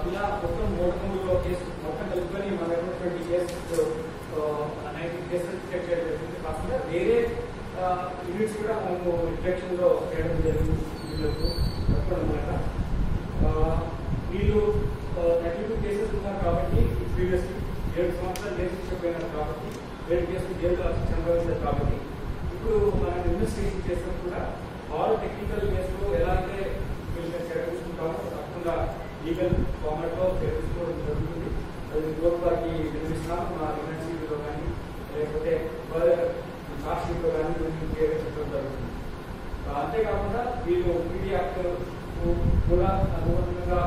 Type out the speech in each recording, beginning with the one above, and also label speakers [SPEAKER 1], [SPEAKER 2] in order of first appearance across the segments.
[SPEAKER 1] ఇలా మొత్తం మూడు మూడులో కేసు మొత్తం కలుపుకొని మన twenty cases ninety cases detect చేయడం జరిగింది కాకుండా వేరే యూనిట్స్ కూడా మనము డిటెక్షన్ లో చేయడం జరిగింది వీళ్ళకు చెప్పడం అనమాట వీళ్ళు థర్టీ టూ కేసెస్ ఉన్నారు కాబట్టి ప్రీవియస్ ఏడు సంవత్సరాలు జైలు శిక్ష పోయినారు కాబట్టి ఏడు కేసులు జైలు శిక్ష అనుభవించారు కాబట్టి ఇప్పుడు మనం ఇన్వెస్టిగేషన్ చేసినప్పుడు కూడా ఆల్ టెక్నికల్ కేసులు ఎలా అయితే వీళ్ళు చేర్చుకుంటామో తప్పకుండా లీగల్ ఫార్మాట్ లో చేర్చుకోవడం జరుగుతుంది అది కోర్టు వారికి వినిపిస్తాం మా యూనివర్సిటీలో కానీ లేకపోతే చార్జ్ షీట్ లో కానీ వీళ్ళకి చేర్చడం జరుగుతుంది ఆ, అంతేకాకుండా వీళ్ళు పీడీ యాక్ట్ కూడా అనుగుణంగా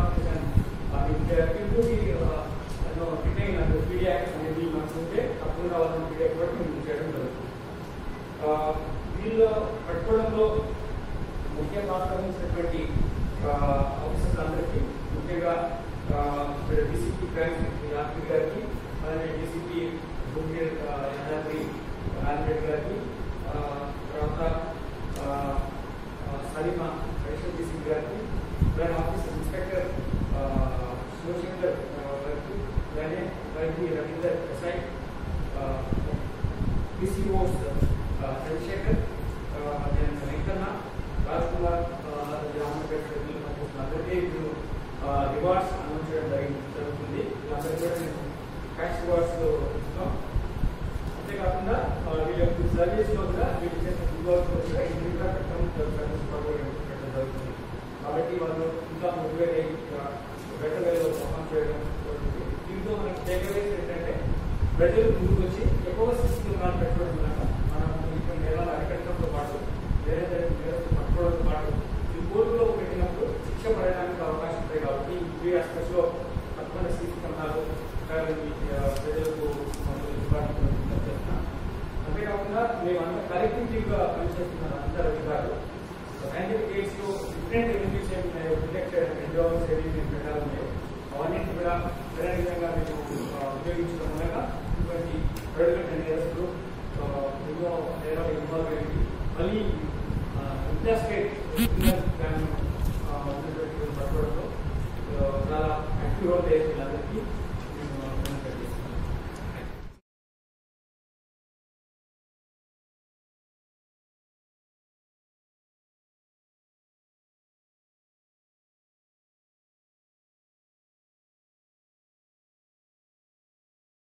[SPEAKER 1] రిటైన్ పీడీ యాక్ట్ అనేది మనకు ఉంటే తప్పకుండా వాళ్ళని పీడీ యాక్ట్ కూడా మేము చేయడం జరుగుతుంది ఆ, వీళ్ళు పట్టుకోవడంలో ముఖ్య పాత్ర వహించినటువంటి ఆఫీసర్స్ అందరికీ ముఖ్యంగా డిసిపి క్రైమ్ యాత్రి గారికి అలాగే డిసిపి జూనియర్ యాదాద్రి నారాయణ గారికి ఆ, తర్వాత ఆ, ఆ, సలీమా స్పెషల్ డిసిపి గారికి అలాగే ఆఫీసర్ ఇన్స్పెక్టర్ ఆ, శివశంకర్ ఆ, గారికి అలాగే గారికి Ravinder SI PCOs uh, Chandrasekhar నేను వెంకన్న రాజ్ కుమార్ జామపేట అందరికీ ఇప్పుడు రివార్డ్స్ అనౌన్స్ చేయడం జరిగింది జరుగుతుంది అందరికీ కూడా నేను క్యాష్ రివార్డ్స్ ఇస్తాం అంతేకాకుండా ఆ, వీళ్ళ యొక్క సర్వీస్ లో కూడా వీళ్ళు చేసిన రివార్డ్స్ కూడా ఇండివిజువల్ పెట్టడం సర్వీస్ ప్రొవైడ్ పెట్టడం జరుగుతుంది కాబట్టి వాళ్ళు ఇంకా మోటివేట్ అయ్యి బెటర్ వేలో పర్ఫామ్ చేయడం జరుగుతుంది దీంతో మనకి టేక్అవేస్ ఏంటంటే ప్రజలు ముందుకు వచ్చి ఎక్కువ సిస్టమ్ కానీ పెట్టుకోవడం వలన మనం ఇక్కడ నేరాలు అరికట్టడంతో పాటు వేరే నేరస్తులు పట్టుకోవడంతో పాటు ఈ కోర్టులో పెట్టినప్పుడు శిక్ష పడడానికి అవకాశం ఉంటాయి కాబట్టి ఈ త్రీ ఆస్పెక్ట్స్ లో తప్పకుండా సీసీ కెమెరాలు ప్రజలకు మనం ఇవ్వడానికి విజ్ఞప్తి చేస్తున్నాం అంతేకాకుండా మేము అంత కలెక్టివ్ గా పనిచేస్తున్నారు అందరు అధికారులు సైంటిఫిక్ ఎయిడ్స్ లో డిఫరెంట్ ఎలిమెంట్స్ ఏమి ఉన్నాయో డిటెక్ట్ చేయడం ఎండోమెంట్స్ ఏమి పెట్టాలి ఉన్నాయో అవన్నింటినీ కూడా వేరే విధంగా మేము ఆ, ఉపయోగించడం వల్ల ఇటువంటి ప్రజలకు నేరస్తులు ఆ, ఎన్నో నేరాలు ఇన్వాల్వ్ అయ్యి